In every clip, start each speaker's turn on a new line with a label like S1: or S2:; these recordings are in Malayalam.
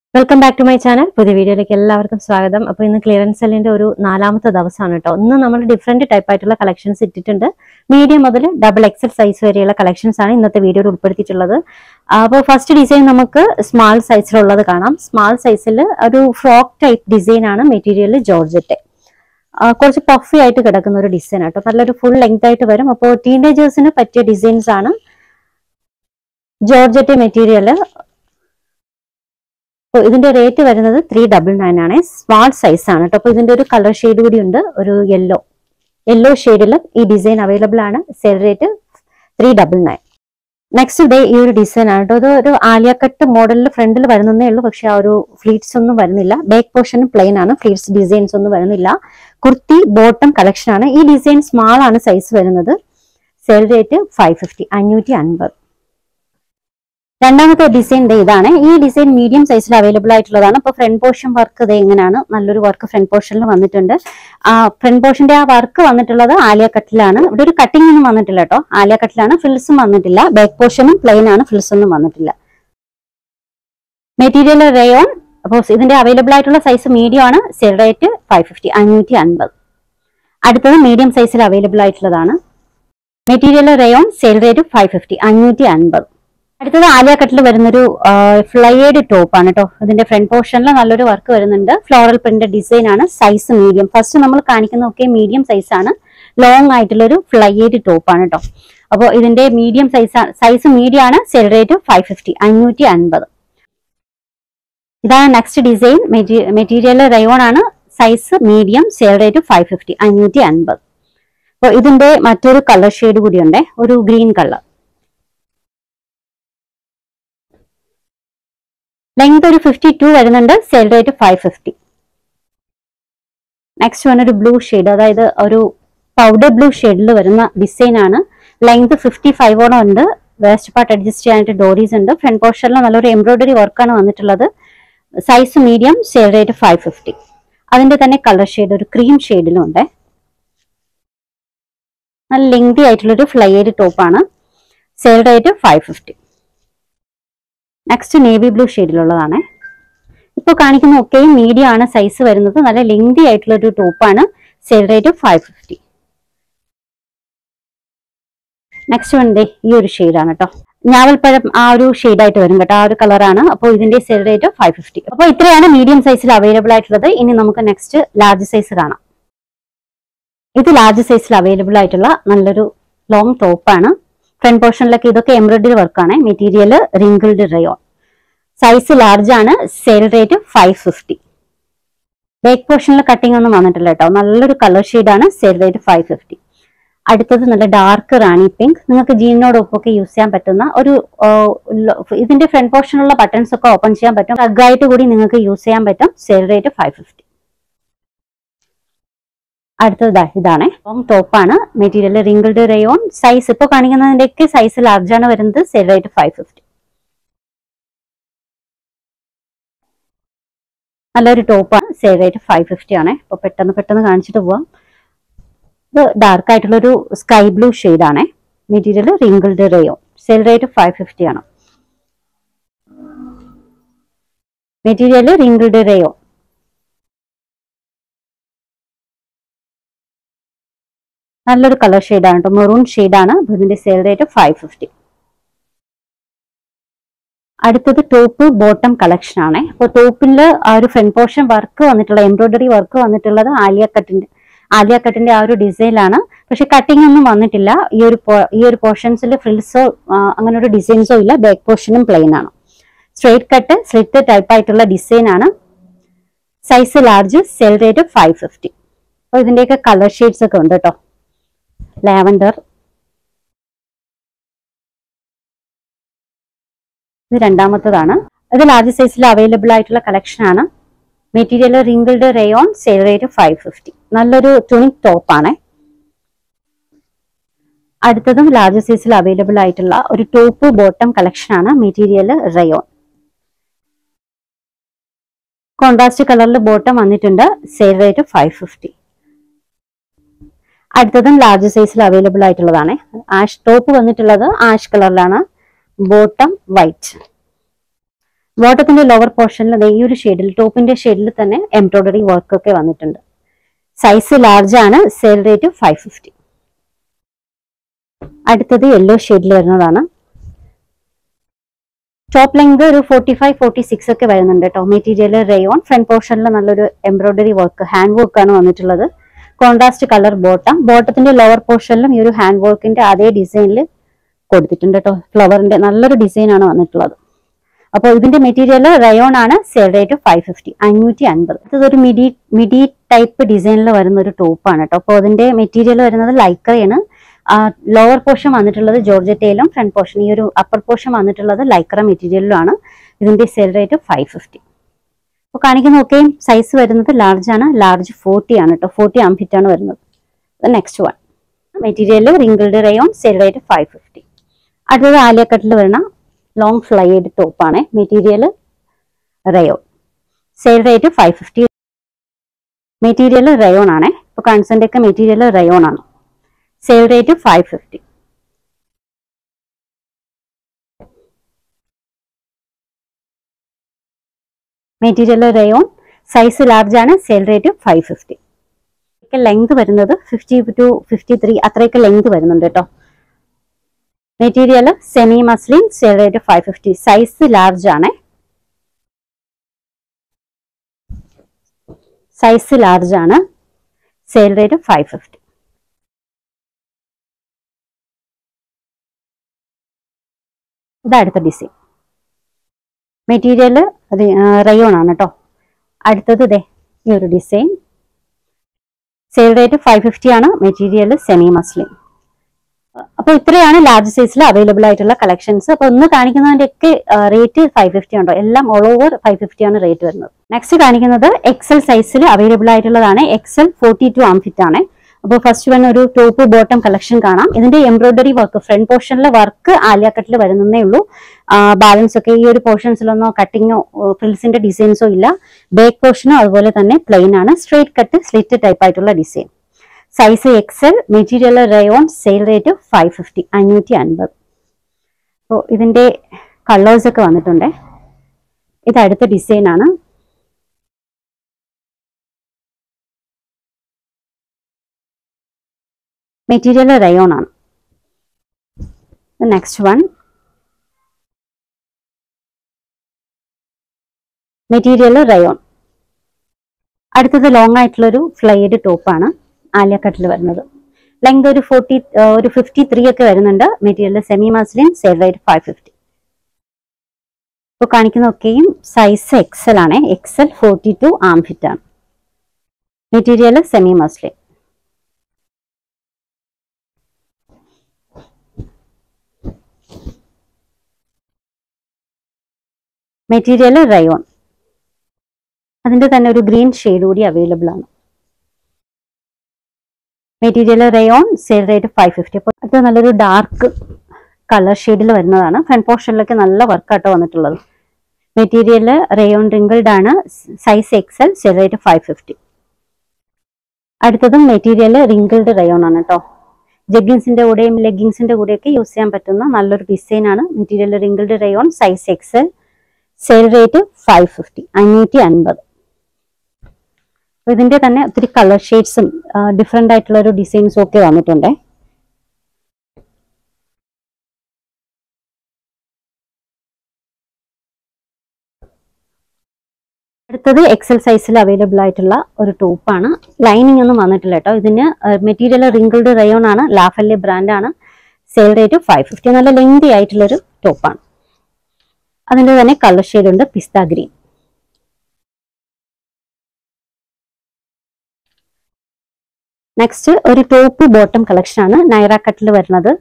S1: Welcome back to my channel പുതിയ വീഡിയോയിലേക്ക് എല്ലാവർക്കും സ്വാഗതം അപ്പോൾ ഇന്ന് ക്ലിയറൻസ് സെല്ലിന്റെ ഒരു നാലാമത്തെ ദിവസമാണ് കേട്ടോ ഇന്ന് നമ്മൾ ഡിഫറെന്റ് ടൈപ്പ് ആയിട്ടുള്ള കളക്ഷൻസ് ഇട്ടിട്ടുണ്ട് മീഡിയം മുതൽ ഡബിൾ എക്സൽ സൈസ് വരെയുള്ള കളക്ഷൻസ് ആണ് ഇന്നത്തെ വീഡിയോയിൽ ഉൾപ്പെടുത്തിയിട്ടുള്ളത് അപ്പോൾ ഫസ്റ്റ് ഡിസൈൻ നമുക്ക് സ്മാൾ സൈസിലുള്ളത് കാണാം സ്മാൾ സൈസിൽ ഒരു ഫ്രോക്ക് ടൈപ്പ് ഡിസൈൻ ആണ് മെറ്റീരിയൽ ജോർജറ്റ് കുറച്ച് പഫി ആയിട്ട് കിടക്കുന്ന ഒരു ഡിസൈൻ ആട്ടോ നല്ലൊരു ഫുൾ ലെങ്ത് ആയിട്ട് വരും അപ്പോൾ ടീനേജേഴ്സിന് പറ്റിയ ഡിസൈൻസ് ആണ് ജോർജറ്റ് മെറ്റീരിയൽ അപ്പോൾ ഇതിന്റെ റേറ്റ് വരുന്നത് ത്രീ ഡബിൾ നയൻ ആണ് സ്മാൾ സൈസ് ആണ് കേട്ടോ അപ്പോൾ ഇതിന്റെ ഒരു കളർ ഷെയ്ഡ് കൂടി ഉണ്ട് ഒരു യെല്ലോ യെല്ലോ ഷെയ്ഡിൽ ഈ ഡിസൈൻ അവൈലബിൾ ആണ് sale rate three double nine next day ഈ ഒരു ഡിസൈൻ ആണ് കേട്ടോ ഇത് ഒരു ആലിയ കട്ട് മോഡലിൽ ഫ്രണ്ടിൽ വരുന്നേ ഉള്ളൂ പക്ഷെ ആ ഒരു ഫ്ലീറ്റ്സ് ഒന്നും വരുന്നില്ല ബാക്ക് പോർഷൻ പ്ലെയിൻ ആണ് ഫ്ലീറ്റ്സ് ഡിസൈൻസ് ഒന്നും വരുന്നില്ല കുർത്തി ബോട്ടം കളക്ഷൻ ആണ് ഈ ഡിസൈൻ സ്മാൾ ആണ് സൈസ് വരുന്നത് സെൽ റേറ്റ് ഫൈവ് ഫിഫ്റ്റി അഞ്ഞൂറ്റി അൻപത് രണ്ടാമത്തെ ഡിസൈൻ ദേ ഇതാണ് ഈ ഡിസൈൻ മീഡിയം സൈസിൽ അവൈലബിൾ ആയിട്ടുള്ളതാണ് ഇപ്പൊ ഫ്രണ്ട് പോർഷൻ വർക്ക് ഇത് എങ്ങനെയാണ് നല്ലൊരു വർക്ക് ഫ്രണ്ട് പോർഷനിൽ വന്നിട്ടുണ്ട് ആ ഫ്രണ്ട് പോർഷന്റെ ആ വർക്ക് വന്നിട്ടുള്ളത് ആലിയ കട്ടിലാണ് ഇവിടെ ഒരു കട്ടിംഗ് ഒന്നും വന്നിട്ടില്ല കേട്ടോ ആലിയ കട്ടിലാണ് ഫിൽസും വന്നിട്ടില്ല ബാക്ക് പോർഷനും പ്ലെയിൻ ആണ് ഫിൽസ് ഒന്നും വന്നിട്ടില്ല മെറ്റീരിയൽ റേയോൺ അപ്പോൾ ഇതിന്റെ അവൈലബിൾ ആയിട്ടുള്ള സൈസ് മീഡിയം ആണ് സെൽ റേറ്റ് ഫൈവ് ഫിഫ്റ്റി അഞ്ഞൂറ്റി അൻപത് അടുത്തത് മീഡിയം സൈസിൽ അവൈലബിൾ ആയിട്ടുള്ളതാണ് material rayon sale rate five fifty അഞ്ഞൂറ്റി അൻപത് അടുത്തത് ആലിയ കട്ടിൽ വരുന്നൊരു ഫ്ലയേഡ് ടോപ്പ് ആണ് കേട്ടോ ഇതിന്റെ ഫ്രണ്ട് പോർഷനിൽ നല്ലൊരു വർക്ക് വരുന്നുണ്ട് ഫ്ലോറൽ പ്രിന്റ് ഡിസൈൻ ആണ് സൈസ് മീഡിയം ഫസ്റ്റ് നമ്മൾ കാണിക്കുന്ന ഒക്കെ മീഡിയം സൈസ് ആണ് ലോങ് ആയിട്ടുള്ള ഒരു ഫ്ലയേഡ് ടോപ്പ് ആണ് കേട്ടോ അപ്പോൾ ഇതിന്റെ മീഡിയം സൈസ് സൈസ് മീഡിയം ആണ് സെൽ റേറ്റ് ഫൈവ് ഫിഫ്റ്റി അഞ്ഞൂറ്റി അൻപത് ഇതാണ് നെക്സ്റ്റ് ഡിസൈൻ മെറ്റീരിയൽ റയോൺ ആണ് size medium sale rate five fifty അഞ്ഞൂറ്റി അൻപത് അപ്പോൾ ഇതിന്റെ മറ്റൊരു കളർ ഷെയ്ഡ് കൂടിയുണ്ട് ഒരു ഗ്രീൻ കളർ ലെങ്ത് ഒരു ഫിഫ്റ്റി ടു വരുന്നുണ്ട് sale rate five fifty next one ഒരു ബ്ലൂ ഷെയ്ഡ് അതായത് ഒരു പൗഡർ ബ്ലൂ ഷെയ്ഡിൽ വരുന്ന ഡിസൈൻ ആണ് ലെങ്ത് ഫിഫ്റ്റി ഫൈവോളം ഉണ്ട് വേസ്റ്റ് പാർട്ട് അഡ്ജസ്റ്റ് ചെയ്യാനായിട്ട് ഡോറീസ് ഉണ്ട് ഫ്രണ്ട് പോർഷനിൽ നല്ലൊരു എംബ്രോയിഡറി വർക്കാണ് വന്നിട്ടുള്ളത് size medium sale rate five fifty അതിന്റെ തന്നെ കളർ ഷെയ്ഡ് ഒരു ക്രീം ഷെയ്ഡിലും ഉണ്ട് നല്ല ലെങ്തി ആയിട്ടുള്ളൊരു ഫ്ലയേഡ് ടോപ്പാണ് sale rate five fifty next navy blue ഷെയ്ഡിലുള്ളതാണ് ഇപ്പോൾ കാണിക്കുന്ന ഒക്കെ മീഡിയം ആണ് സൈസ് വരുന്നത് നല്ല ലെങ്തി ആയിട്ടുള്ള ഒരു ടോപ്പാണ് sale rate five fifty next വണ്ടി ഈ ഒരു ഷെയ്ഡാണ് കേട്ടോ ഞാവൽപ്പഴം ആ ഒരു ഷെയ്ഡായിട്ട് വരും കേട്ടോ ആ ഒരു കളറാണ് അപ്പോൾ ഇതിന്റെ സെൽ റേറ്റ് ഫൈവ് ഫിഫ്റ്റി അപ്പോൾ ഇത്രയാണ് മീഡിയം സൈസിൽ അവൈലബിൾ ആയിട്ടുള്ളത് ഇനി നമുക്ക് നെക്സ്റ്റ് ലാർജ് സൈസ് കാണാം ഇത് ലാർജ് സൈസിൽ അവൈലബിൾ ആയിട്ടുള്ള നല്ലൊരു ലോങ് ടോപ്പാണ് ഫ്രണ്ട് പോർഷനിലൊക്കെ ഇതൊക്കെ എംബ്രോയിഡറി വർക്കാണ് material wrinkled rayon size large ആണ് sale rate five fifty back പോർഷനിൽ കട്ടിംഗ് ഒന്നും വന്നിട്ടില്ല കേട്ടോ നല്ലൊരു കളർ ഷെയ്ഡാണ് സെയിൽ റേറ്റ് ഫൈവ് ഫിഫ്റ്റി അടുത്തത് നല്ല ഡാർക്ക് റാണി പിങ്ക് നിങ്ങൾക്ക് ജീനിനോടൊപ്പമൊക്കെ യൂസ് ചെയ്യാൻ പറ്റുന്ന ഒരു ഇതിന്റെ ഫ്രണ്ട് പോർഷനിലുള്ള ബട്ടൺസ് ഒക്കെ ഓപ്പൺ ചെയ്യാൻ പറ്റും റഗ്ഗായിട്ട് കൂടി നിങ്ങൾക്ക് യൂസ് ചെയ്യാൻ പറ്റും സെയിൽ റേറ്റ് ഫൈവ് ഫിഫ്റ്റി അടുത്തത് ഇതാണ് ലോങ് ടോപ്പാണ് മെറ്റീരിയൽ റിങ്കിൾഡ് റയോൺ സൈസ് ഇപ്പോൾ കാണിക്കുന്നതിന്റെയൊക്കെ സൈസ് ലാർജ് ആണ് വരുന്നത് സെൽ റേറ്റ് ഫൈവ് ഫിഫ്റ്റി നല്ലൊരു ടോപ്പാണ് സെൽ റേറ്റ് ഫൈവ് ഫിഫ്റ്റി ആണ് ഇപ്പൊ പെട്ടെന്ന് പെട്ടെന്ന് കാണിച്ചിട്ട് പോവാം ഇത് ഡാർക്ക് ആയിട്ടുള്ള ഒരു സ്കൈ ബ്ലൂ ആണ് material wrinkled rayon sale rate five fifty ആണ് മെറ്റീരിയൽ റിങ്കിൾഡ് റയോൺ നല്ലൊരു കളർ ഷെയ്ഡാണ് കേട്ടോ മെറൂൺ ഷെയ്ഡാണ് ഇതിന്റെ സെയിൽ റേറ്റ് ഫൈവ് ഫിഫ്റ്റി അടുത്തത് ടോപ്പ് ബോട്ടം കളക്ഷൻ ആണ് അപ്പോൾ ടോപ്പിൽ ആ ഒരു ഫ്രണ്ട് പോർഷൻ വർക്ക് വന്നിട്ടുള്ള എംബ്രോയിഡറി വർക്ക് വന്നിട്ടുള്ളത് ആലിയ കട്ടിന്റെ ആലിയ കട്ടിന്റെ ആ ഒരു ഡിസൈനിലാണ് പക്ഷെ കട്ടിംഗ് ഒന്നും വന്നിട്ടില്ല ഈ ഒരു ഈ ഒരു പോർഷൻസിൽ ഫ്രിൽസോ അങ്ങനെ ഒരു ഡിസൈൻസോ ഇല്ല ബാക്ക് പോർഷനും പ്ലെയിൻ ആണ് സ്ട്രെയിറ്റ് കട്ട് സ്ലിറ്റ് ടൈപ്പ് ആയിട്ടുള്ള ഡിസൈൻ ആണ് size large sale rate five fifty അപ്പോൾ ഇതിന്റെയൊക്കെ കളർ ഷെയ്ഡ്സ് ഒക്കെ ഉണ്ട് കേട്ടോ ലാവൻഡർ ഇത് രണ്ടാമത്തതാണ് ഇത് ലാർജ് സൈസിൽ അവൈലബിൾ ആയിട്ടുള്ള കളക്ഷൻ ആണ് material wrinkled rayon sale rate five fifty നല്ലൊരു തുണി ടോപ്പാണ് അടുത്തതും ലാർജ് സൈസിൽ അവൈലബിൾ ആയിട്ടുള്ള ഒരു ടോപ്പ് ബോട്ടം കളക്ഷൻ ആണ് മെറ്റീരിയൽ റയോൺ കോൺട്രാസ്റ്റ് കളറിൽ ബോട്ടം വന്നിട്ടുണ്ട് സെയിൽ റേറ്റ് ഫൈവ് ഫിഫ്റ്റി അടുത്തതും ലാർജ് സൈസിൽ അവൈലബിൾ ആയിട്ടുള്ളതാണ് ആഷ് ടോപ്പ് വന്നിട്ടുള്ളത് ആഷ് കളറിലാണ് ബോട്ടം വൈറ്റ് ബോട്ടത്തിന്റെ ലോവർ പോർഷനിൽ ഈ ഒരു ഷെയ്ഡിൽ ടോപ്പിന്റെ ഷെയ്ഡിൽ തന്നെ എംബ്രോയിഡറി വർക്ക് ഒക്കെ വന്നിട്ടുണ്ട് സൈസ് ലാർജ് ആണ് സെയിൽ റേറ്റ് ഫൈവ് ഫിഫ്റ്റി അടുത്തത് യെല്ലോ ഷെയ്ഡിൽ വരുന്നതാണ് ടോപ്പ് ലെങ്ത് ഒരു ഫോർട്ടി ഫൈവ് ഫോർട്ടി സിക്സ് ഒക്കെ വരുന്നുണ്ട് കേട്ടോ മെറ്റീരിയൽ റേയോൺ ഫ്രണ്ട് പോർഷനിൽ നല്ലൊരു എംബ്രോയിഡറി വർക്ക് ഹാൻഡ് വർക്ക് ആണ് വന്നിട്ടുള്ളത് കോൺട്രാസ്റ്റ് കളർ ബോട്ടം ബോട്ടത്തിന്റെ ലോവർ പോർഷനിലും ഈ ഒരു ഹാൻഡ് വർക്കിന്റെ അതേ ഡിസൈനിൽ കൊടുത്തിട്ടുണ്ട് കേട്ടോ ഫ്ലവറിന്റെ നല്ലൊരു ഡിസൈൻ ആണ് വന്നിട്ടുള്ളത് അപ്പോൾ ഇതിന്റെ മെറ്റീരിയൽ റയോൺ ആണ് സെയിൽ റേറ്റ് ഫൈവ് ഫിഫ്റ്റി അഞ്ഞൂറ്റി അൻപത് ഇതൊരു മിഡി മിഡി ടൈപ്പ് ഡിസൈനിൽ വരുന്ന ഒരു ടോപ്പാണ് കേട്ടോ അപ്പോൾ അതിന്റെ മെറ്റീരിയൽ വരുന്നത് ലൈക്രയാണ് ലോവർ പോർഷൻ വന്നിട്ടുള്ളത് ജോർജറ്റയിലും ഫ്രണ്ട് പോർഷൻ ഈ ഒരു അപ്പർ പോർഷൻ വന്നിട്ടുള്ളത് ലൈക്ര മെറ്റീരിയലിലുമാണ് ഇതിന്റെ സെയിൽ റേറ്റ് ഫൈവ് ഫിഫ്റ്റി അപ്പോൾ കാണിക്കുന്ന ഒക്കെയും സൈസ് വരുന്നത് ലാർജ് ആണ് ലാർജ് ഫോർട്ടി ആണ് കേട്ടോ ഫോർട്ടി ആംഫിറ്റ് ആണ് വരുന്നത് next one material wrinkled rayon sale rate five fifty അടുത്തത് ആലിയക്കട്ടിൽ വരുന്ന ലോങ് ഫ്ലൈഡ് ടോപ്പാണ് material rayon sale rate five fifty material rayon ആണ് ഇപ്പോൾ കാണിച്ചതിൻ്റെ ഒക്കെ മെറ്റീരിയൽ റയോൺ ആണ് sale rate five fifty material rayon size large ആണ് sale rate five fifty length വരുന്നത് ഫിഫ്റ്റി ടു ഫിഫ്റ്റി ത്രീ അത്രയൊക്കെ ലെങ്ത് വരുന്നുണ്ട് കേട്ടോ material semi muslin sale rate five fifty size large ആണ് സൈസ് ലാർജ് ആണ് സെയിൽ റേറ്റ് ഫൈവ് ഫിഫ്റ്റി ഇത് അടുത്ത ഡിസൈൻ മെറ്റീരിയൽ റയോൺ ആണ് കേട്ടോ അടുത്തത് ഇതേ ഈ ഒരു design sale rate five fifty ആണ് മെറ്റീരിയൽ സെമി മസ്ലിൻ അപ്പോൾ ഇത്രയാണ് ലാർജ് സൈസിൽ അവൈലബിൾ ആയിട്ടുള്ള കളക്ഷൻസ് അപ്പോൾ ഒന്ന് കാണിക്കുന്നതിന്റെ ഒക്കെ റേറ്റ് ഫൈവ് ഫിഫ്റ്റി ഉണ്ടോ എല്ലാം ഓൾ ഓവർ ഫൈവ് ഫിഫ്റ്റി ആണ് റേറ്റ് വരുന്നത് നെക്സ്റ്റ് കാണിക്കുന്നത് എക്സൽ സൈസിൽ അവൈലബിൾ ആയിട്ടുള്ളതാണ് എക്സൽ ഫോർട്ടി ടു ആംഫിറ്റ് ആണ് അപ്പോൾ ഫസ്റ്റ് വൺ ഒരു ടോപ്പ് ബോട്ടം കളക്ഷൻ കാണാം ഇതിന്റെ എംബ്രോയിഡറി വർക്ക് ഫ്രണ്ട് പോർഷനിലെ വർക്ക് ആലിയാക്കട്ടിൽ വരുന്നേ ഉള്ളൂ ബാലൻസ് ഒക്കെ ഈ ഒരു പോർഷൻസിലൊന്നോ കട്ടിങ്ങോ ഫ്രിൽസിന്റെ ഡിസൈൻസോ ഇല്ല ബാക്ക് പോർഷനും അതുപോലെ തന്നെ പ്ലെയിൻ ആണ് സ്ട്രേറ്റ് കട്ട് സ്ലിറ്റ് ടൈപ്പ് ആയിട്ടുള്ള design size XL material rayon sale rate five fifty അഞ്ഞൂറ്റി അൻപത് അപ്പോൾ ഇതിന്റെ കളേഴ്സ് ഒക്കെ വന്നിട്ടുണ്ട് ഇത് അടുത്ത ഡിസൈൻ ആണ് മെറ്റീരിയൽ റയോൺ ആണ് നെക്സ്റ്റ് വൺ മെറ്റീരിയൽ റയോൺ അടുത്തത് ലോങ് ആയിട്ടുള്ളൊരു ഫ്ലൈഡ് ടോപ്പാണ് ആലിയക്കട്ടിൽ വരുന്നത് ലെങ്ത് ഒരു ഫോർട്ടി ഒരു ഫിഫ്റ്റി ത്രീ ഒക്കെ വരുന്നുണ്ട് material semi muslin sale rate five fifty ഇപ്പോൾ കാണിക്കുന്നതൊക്കെയും സൈസ് എക്സൽ ആണ് എക്സൽ ഫോർട്ടി ടു ആംഫിറ്റ് ആണ് material semi muslin material rayon അതിന്റെ തന്നെ ഒരു ഗ്രീൻ ഷെയ്ഡ് കൂടി അവൈലബിൾ ആണ് material rayon sale rate five fifty അപ്പോൾ അത് നല്ലൊരു ഡാർക്ക് കളർ ഷെയ്ഡിൽ വരുന്നതാണ് ഫ്രണ്ട് പോർഷനിലൊക്കെ നല്ല വർക്കാട്ടോ വന്നിട്ടുള്ളത് മെറ്റീരിയൽ റയോൺ റിങ്കിൾഡ് ആണ് size XL sale rate five fifty അടുത്തതും മെറ്റീരിയൽ റിങ്കിൾഡ് റയോൺ ആണ് കേട്ടോ ജഗ്ഗിൻസിന്റെ കൂടെയും ലെഗിങ്സിന്റെ കൂടെയൊക്കെ യൂസ് ചെയ്യാൻ പറ്റുന്ന നല്ലൊരു ഡിസൈൻ ആണ് material wrinkled rayon size XL sale rate five fifty അഞ്ഞൂറ്റി അൻപത് അപ്പൊ ഇതിന്റെ തന്നെ ഒത്തിരി കളർ ഷെയ്ഡ്സും ഡിഫറെന്റ് ആയിട്ടുള്ള ഒരു ഡിസൈൻസും ഒക്കെ വന്നിട്ടുണ്ട് അടുത്തത് എക്സൽ സൈസിൽ അവൈലബിൾ ആയിട്ടുള്ള ഒരു ടോപ്പാണ് ലൈനിങ് ഒന്നും വന്നിട്ടില്ല കേട്ടോ ഇതിന് മെറ്റീരിയൽ റിങ്കിൾഡ് റയോൺ ആണ് ലാഫല്ലെ ബ്രാൻഡ് ആണ് സെയിൽ റേറ്റ് ഫൈവ് ഫിഫ്റ്റി നല്ല ലെങ്തി ആയിട്ടുള്ളൊരു ടോപ്പാണ് അതിന്റെ തന്നെ കളർ ഷെയ്ഡ് ഉണ്ട് പിസ്ത ഗ്രീൻ നെക്സ്റ്റ് ഒരു ടോപ്പ് ബോട്ടം കളക്ഷൻ ആണ് നൈറ കട്ടിൽ വരുന്നത്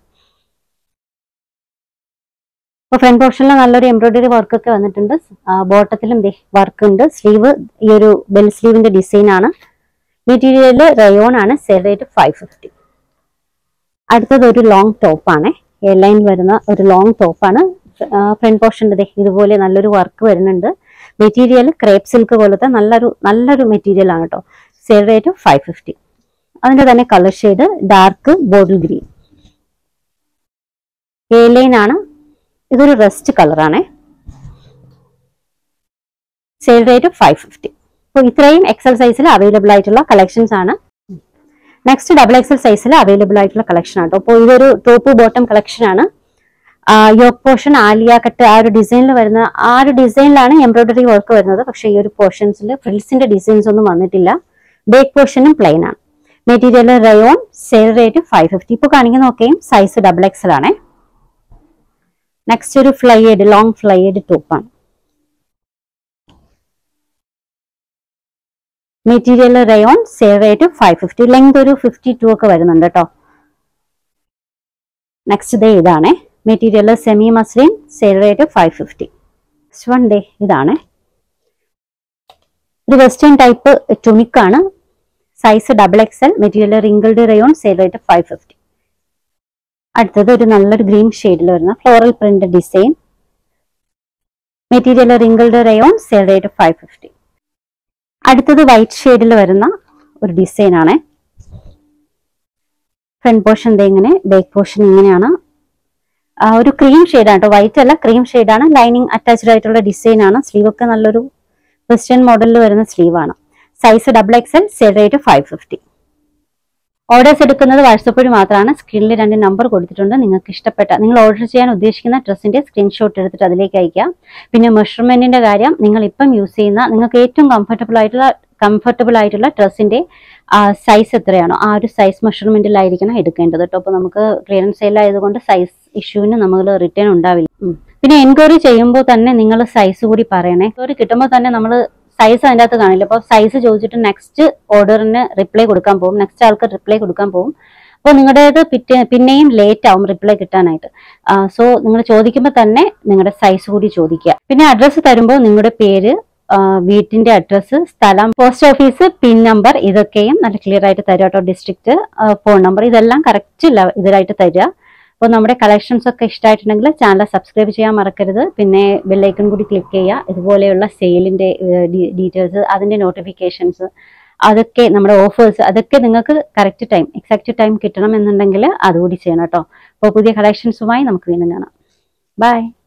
S1: ഇപ്പോൾ ഫ്രണ്ട് പോർഷനിൽ നല്ലൊരു എംബ്രോയിഡറി വർക്ക് ഒക്കെ വന്നിട്ടുണ്ട് ബോട്ടത്തിലും വർക്ക് ഉണ്ട് സ്ലീവ് ഈ ഒരു ബെൽ സ്ലീവിന്റെ ഡിസൈൻ ആണ് മെറ്റീരിയൽ റയോൺ ആണ് സെൽ റേറ്റ് ഫൈവ് ഫിഫ്റ്റി അടുത്തത് ഒരു ലോങ് ടോപ്പാണ് എ ലൈൻ വരുന്ന ഒരു ലോങ് ടോപ്പാണ് ഫ്രണ്ട് പോർഷൻ്റെ ഇതുപോലെ നല്ലൊരു വർക്ക് വരുന്നുണ്ട് മെറ്റീരിയൽ ക്രേപ്പ് സിൽക്ക് പോലത്തെ നല്ലൊരു നല്ലൊരു മെറ്റീരിയൽ ആണ് കേട്ടോ സെൽ റേറ്റ് ഫൈവ് ഫിഫ്റ്റി അതിന്റെ തന്നെ colour shade dark bottle green A line ആണ് ഇതൊരു റെസ്റ്റ് കളറാണേ സെയിൽ റേറ്റ് ഫൈവ് ഫിഫ്റ്റി അപ്പോൾ ഇത്രയും എക്സൽ സൈസിൽ അവൈലബിൾ ആയിട്ടുള്ള കളക്ഷൻസ് ആണ് നെക്സ്റ്റ് ഡബിൾ എക്സൽ സൈസിൽ അവൈലബിൾ ആയിട്ടുള്ള കളക്ഷൻ ആണ് അപ്പോൾ ഇതൊരു ടോപ്പ് ബോട്ടം കളക്ഷൻ ആണ് യോക്ക് പോർഷൻ ആലിയ കട്ട് ആ ഒരു ഡിസൈനിൽ വരുന്ന ആ ഒരു ഡിസൈനിലാണ് എംബ്രോയിഡറി വർക്ക് വരുന്നത് പക്ഷേ ഈ ഒരു പോർഷൻസിൽ ഫ്രിൽസിന്റെ ഡിസൈൻസ് ഒന്നും വന്നിട്ടില്ല ബേക്ക് പോർഷനും പ്ലെയിൻ ആണ് material rayon sale rate five fifty ഇപ്പോൾ കാണിക്കുന്ന നോക്കുകയും സൈസ് ഡബിൾ എക്സൽ ആണേ നെക്സ്റ്റ് ഒരു ഫ്ലൈഡ് ലോങ് ഫ്ലൈഡ് ടോപ്പാണ് material rayon sale rate five fifty length ഒരു ഫിഫ്റ്റി ടു ഒക്കെ വരുന്നുണ്ട് കേട്ടോ നെക്സ്റ്റ് ഡേ ഇതാണേ material semi muslin sale rate five fifty next one day ഇതാണ് ഒരു വെസ്റ്റേൺ ടൈപ്പ് ടുണിക് ആണ് size double XL material wrinkled rayon sale rate five fifty അടുത്തത് ഒരു നല്ലൊരു ഗ്രീൻ ഷെയ്ഡിൽ വരുന്ന floral print design material wrinkled rayon sale rate five fifty അടുത്തത് വൈറ്റ് ഷെയ്ഡിൽ വരുന്ന ഒരു ഡിസൈൻ ആണ് ഫ്രണ്ട് പോർഷൻ ഇങ്ങനെ ബാക്ക് പോർഷൻ ഇങ്ങനെയാണ് ആ, ഒരു ക്രീം ഷെയ്ഡാണ് കേട്ടോ വൈറ്റ് അല്ല ക്രീം ഷെയ്ഡാണ് ലൈനിങ് അറ്റാച്ച്ഡ് ആയിട്ടുള്ള ഡിസൈൻ ആണ് സ്ലീവ് ഒക്കെ നല്ലൊരു വെസ്റ്റേൺ മോഡലിൽ വരുന്ന സ്ലീവ് ആണ് size double XL sale rate five fifty orders എടുക്കുന്നത് വാട്സപ്പ് വഴി മാത്രമാണ് സ്ക്രീനിൽ രണ്ട് നമ്പർ കൊടുത്തിട്ടുണ്ട് നിങ്ങൾക്ക് ഇഷ്ടപ്പെട്ട നിങ്ങൾ ഓർഡർ ചെയ്യാൻ ഉദ്ദേശിക്കുന്ന ഡ്രസ്സിന്റെ സ്ക്രീൻഷോട്ട് എടുത്തിട്ട് അതിലേക്ക് അയക്കാം പിന്നെ മെഷർമെന്റിന്റെ കാര്യം നിങ്ങൾ ഇപ്പം യൂസ് ചെയ്യുന്ന നിങ്ങൾക്ക് ഏറ്റവും കംഫർട്ടബിൾ ആയിട്ടുള്ള കംഫർട്ടബിൾ ആയിട്ടുള്ള ഡ്രസ്സിന്റെ സൈസ് എത്രയാണോ ആ ഒരു സൈസ് മെഷർമെന്റിലായിരിക്കണം എടുക്കേണ്ടത് കേട്ടോ അപ്പോൾ നമുക്ക് ക്ലിയറൻസ് സെയിൽ ആയതുകൊണ്ട് സൈസ് ഇഷ്യൂവിന് നമ്മൾ റിട്ടേൺ ഉണ്ടാവില്ല ഉം. പിന്നെ എൻക്വയറി ചെയ്യുമ്പോൾ തന്നെ നിങ്ങൾ സൈസ് കൂടി പറയണേ എൻക്വയറി കിട്ടുമ്പോൾ തന്നെ നമ്മൾ സൈസ് അതിൻ്റെ അകത്ത് കാണില്ല അപ്പോൾ സൈസ് ചോദിച്ചിട്ട് നെക്സ്റ്റ് ഓർഡറിന് റിപ്ലൈ കൊടുക്കാൻ പോകും നെക്സ്റ്റ് ആൾക്ക് റിപ്ലൈ കൊടുക്കാൻ പോകും അപ്പോൾ നിങ്ങളുടേത് പിറ്റേ പിന്നെയും ലേറ്റ് ആവും റിപ്ലൈ കിട്ടാനായിട്ട് സോ നിങ്ങൾ ചോദിക്കുമ്പോൾ തന്നെ നിങ്ങളുടെ സൈസ് കൂടി ചോദിക്കുക പിന്നെ അഡ്രസ്സ് തരുമ്പോൾ നിങ്ങളുടെ പേര് ആ, വീട്ടിന്റെ അഡ്രസ്സ് സ്ഥലം പോസ്റ്റ് ഓഫീസ് പിൻ നമ്പർ ഇതൊക്കെയും നല്ല ക്ലിയർ ആയിട്ട് തരിക കേട്ടോ ഡിസ്ട്രിക്ട് ഫോൺ നമ്പർ ഇതെല്ലാം കറക്റ്റ് ഇതിലായിട്ട് തരിക അപ്പോൾ നമ്മുടെ കളക്ഷൻസ് ഒക്കെ ഇഷ്ടമായിട്ടുണ്ടെങ്കിൽ ചാനൽ സബ്സ്ക്രൈബ് ചെയ്യാൻ മറക്കരുത് പിന്നെ ബെല്ലൈക്കൺ കൂടി ക്ലിക്ക് ചെയ്യുക ഇതുപോലെയുള്ള സെയിലിന്റെ ഡീറ്റെയിൽസ് അതിന്റെ നോട്ടിഫിക്കേഷൻസ് അതൊക്കെ നമ്മുടെ ഓഫേഴ്സ് അതൊക്കെ നിങ്ങൾക്ക് കറക്റ്റ് ടൈം എക്സാക്ട് ടൈം കിട്ടണം എന്നുണ്ടെങ്കിൽ അതുകൂടി ചെയ്യണം കേട്ടോ അപ്പോൾ പുതിയ കളക്ഷൻസുമായി നമുക്ക് വീണ്ടും കാണാം ബൈ